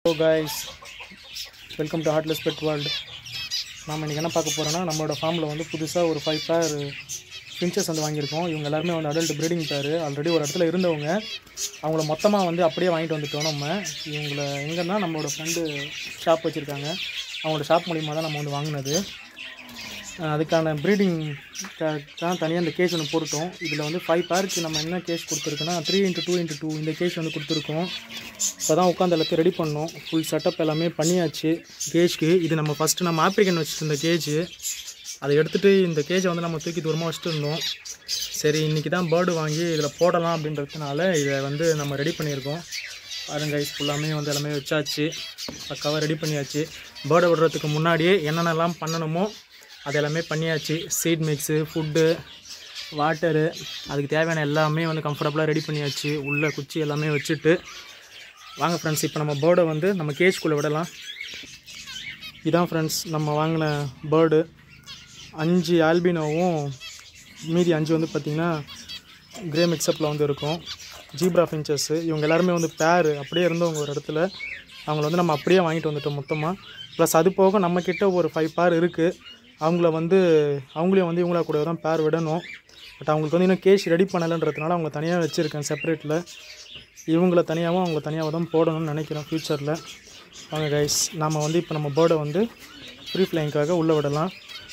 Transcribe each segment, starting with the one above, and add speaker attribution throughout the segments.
Speaker 1: hello guys welcome to heartless pet world நாம் இன்றைக்கி என்ன பார்க்க போகிறோன்னா நம்மளோட ஃபார்மில் வந்து புதுசாக ஒரு ஃபைவ் பேர் ஃபின்ச்சஸ் வந்து வாங்கியிருக்கோம் இவங்க எல்லாருமே வந்து அடல்ட் ப்ரீடிங் பேர் ஆல்ரெடி ஒரு இடத்துல இருந்தவங்க அவங்கள மொத்தமாக வந்து அப்படியே வாங்கிட்டு வந்துட்டோம் நம்ம இவங்கள எங்கன்னா நம்மளோட ஃப்ரெண்டு ஷாப் வச்சுருக்காங்க அவங்களோட ஷாப் மூலிமா தான் நம்ம வந்து வாங்கினது அஹ் அதுக்கான ப்ரீடிங் தான் தனியாக இந்த கேஜ் ஒன்று போட்டுட்டோம் இதில் வந்து ஃபைவ் பேருக்கு நம்ம என்ன கேஜ் கொடுத்துருக்கோன்னா three into two into two இந்த கேஜ் வந்து கொடுத்துருக்கோம் இப்போ தான் உட்காந்து எல்லாத்தையும் ரெடி பண்ணோம் ஃபுல் செட்டப் எல்லாமே பண்ணியாச்சு கேஜ்க்கு இது நம்ம ஃபஸ்ட்டு நம்ம ஆப்ரிக்கன் வச்சுட்டு இருந்த கேஜ் அதை எடுத்துகிட்டு இந்த கேஜை வந்து நம்ம தூக்கி தூரமாக வச்சுட்டு இருந்தோம் சரி இன்றைக்கி தான் பேர்டு வாங்கி இதில் போடலாம் அப்படின்றதுனால இதை வந்து நம்ம ரெடி பண்ணியிருக்கோம் பாருங்க கைஸ் ஃபுல்லாமே வந்து எல்லாமே வச்சாச்சு பக்காவாக ரெடி பண்ணியாச்சு பேர்டை விடுறதுக்கு முன்னாடியே என்னென்னலாம் பண்ணணுமோ அது எல்லாமே பண்ணியாச்சு சீட் மிக்ஸு ஃபுட்டு வாட்டரு அதுக்கு தேவையான எல்லாமே வந்து கம்ஃபர்டபுளாக ரெடி பண்ணியாச்சு உள்ள குச்சி எல்லாமே வச்சுட்டு வாங்க ஃப்ரெண்ட்ஸ் இப்போ நம்ம பேர்டை வந்து நம்ம கேஜ்குள்ளே விடலாம் இதான் ஃப்ரெண்ட்ஸ் நம்ம வாங்கின பேர்டு அஞ்சு ஆல்பினோவும் மீதி அஞ்சு வந்து பார்த்திங்கன்னா கிரே மிக்சப்பில் வந்து இருக்கும் ஜீப்ரா ஃபின்ச்சஸ்ஸு இவங்க எல்லாருமே வந்து பேர் அப்படியே இருந்தவங்க ஒரு இடத்துல அவங்கள வந்து நம்ம அப்படியே வாங்கிட்டு வந்துட்டோம் மொத்தமாக ப்ளஸ் அது போக நம்மக்கிட்ட ஒரு ஃபைவ் பேர் இருக்குது அவங்கள வந்து அவங்களையும் வந்து இவங்களா கூட தான் பேர் விடணும் பட் அவங்களுக்கு வந்து இன்னும் கேஷ் ரெடி பண்ணலைன்றதுனால அவங்க தனியாக வச்சுருக்கேன் செப்பரேட்டில் இவங்கள தனியாகவும் அவங்கள தனியாக தான் போடணும்னு நினைக்கிறேன் ஃப்யூச்சரில் வாங்க கைஸ் நாம் வந்து இப்போ நம்ம பேர்டை வந்து ஃப்ரீ ஃப்ளைங்காக உள்ளே விடலாம்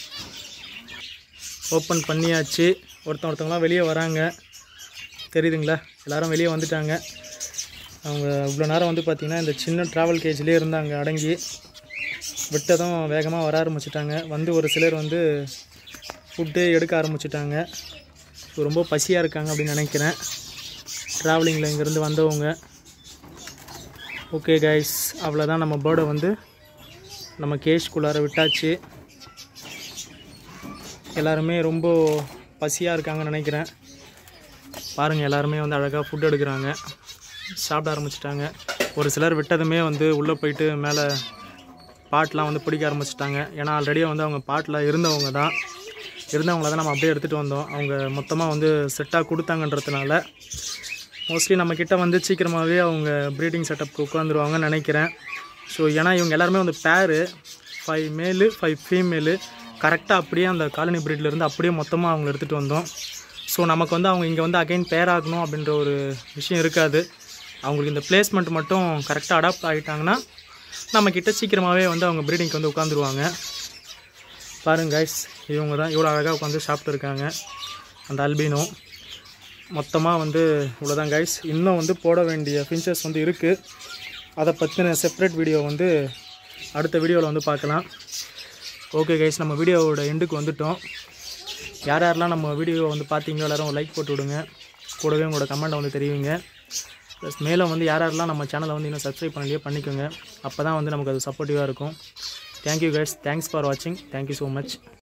Speaker 1: ஓப்பன் பண்ணியாச்சு ஒருத்தன் ஒருத்தவங்களாம் வெளியே வராங்க தெரியுதுங்களா எல்லாரும் வெளியே வந்துட்டாங்க அவங்க இவ்வளோ நேரம் வந்து பார்த்திங்கன்னா இந்த சின்ன ட்ராவல் கேஜ்லேயே இருந்தாங்க அடங்கி விட்டதும் வேகமாக வர ஆரம்பிச்சிட்டாங்க வந்து ஒரு சிலர் வந்து ஃபுட்டு எடுக்க ஆரம்பிச்சிட்டாங்க ஸோ ரொம்ப பசியாக இருக்காங்க அப்படின்னு நினைக்கிறேன் ட்ராவலிங்கில் இங்கேருந்து வந்தவங்க ஓகே கைஸ் அவ்வளோதான் நம்ம பேர்டை வந்து நம்ம கேஷ்குள்ளார விட்டாச்சு எல்லாருமே ரொம்ப பசியாக இருக்காங்கன்னு நினைக்கிறேன் பாருங்கள் எல்லாருமே வந்து அழகாக ஃபுட் எடுக்கிறாங்க சாப்பிட ஆரம்பிச்சிட்டாங்க ஒரு சிலர் விட்டதுமே வந்து உள்ளே போயிட்டு மேலே பாட்டெலாம் வந்து பிடிக்க ஆரம்பிச்சிட்டாங்க ஏன்னா ஆல்ரெடியே வந்து அவங்க பாட்டில் இருந்தவங்க தான் இருந்தவங்கள தான் நம்ம அப்படியே எடுத்துகிட்டு வந்தோம் அவங்க மொத்தமாக வந்து செட்டாக கொடுத்தாங்கன்றதுனால மோஸ்ட்லி நம்மக்கிட்ட வந்து சீக்கிரமாகவே அவங்க ப்ரீடிங் செட்டப்க்கு உட்காந்துருவாங்கன்னு நினைக்கிறேன் ஸோ ஏன்னா இவங்க எல்லாருமே வந்து பேரு ஃபைவ் மேலு ஃபைவ் ஃபீமேலு கரெக்டாக அப்படியே அந்த காலனி ப்ரீட்லேருந்து அப்படியே மொத்தமாக அவங்க எடுத்துகிட்டு வந்தோம் ஸோ நமக்கு வந்து அவங்க இங்கே வந்து அகைன் பேர் ஆகணும் அப்படின்ற ஒரு விஷயம் இருக்காது அவங்களுக்கு இந்த பிளேஸ்மெண்ட் மட்டும் கரெக்டாக அடாப்ட் ஆகிட்டாங்கன்னா நம்மக்கிட்ட சீக்கிரமாகவே வந்து அவங்க ப்ரீடிங்க்கு வந்து உட்காந்துருவாங்க பாருங்க கைஸ் இவங்க தான் இவ்வளோ அழகாக உட்காந்து சாப்பிட்டு இருக்காங்க அந்த அல்பினோ மொத்தமாக வந்து இவ்வளோதான் கைஸ் இன்னும் வந்து போட வேண்டிய ஃபின்ச்சர்ஸ் வந்து இருக்குது அதை பற்றின செப்பரேட் வீடியோ வந்து அடுத்த வீடியோவில் வந்து பார்க்கலாம் ஓகே கைஸ் நம்ம வீடியோவோட எண்டுக்கு வந்துட்டோம் யார் யாரெல்லாம் நம்ம வீடியோ வந்து பார்த்தீங்களோ எல்லாரும் லைக் போட்டு விடுங்க கூடவே உங்களோட கமெண்ட்டை வந்து தெரிவிங்க ப்ளஸ் மேலும் வந்து யார் யாரெல்லாம் நம்ம சேனலை வந்து இன்னும் சப்ஸ்கிரைப் பண்ணலையே பண்ணிக்கோங்க அப்போ தான் வந்து நமக்கு அது சப்போர்ட்டிவாக இருக்கும் தேங்க்யூ கைஸ் தேங்க்ஸ் ஃபார் வாட்சிங் தேங்க்யூ ஸோ மச்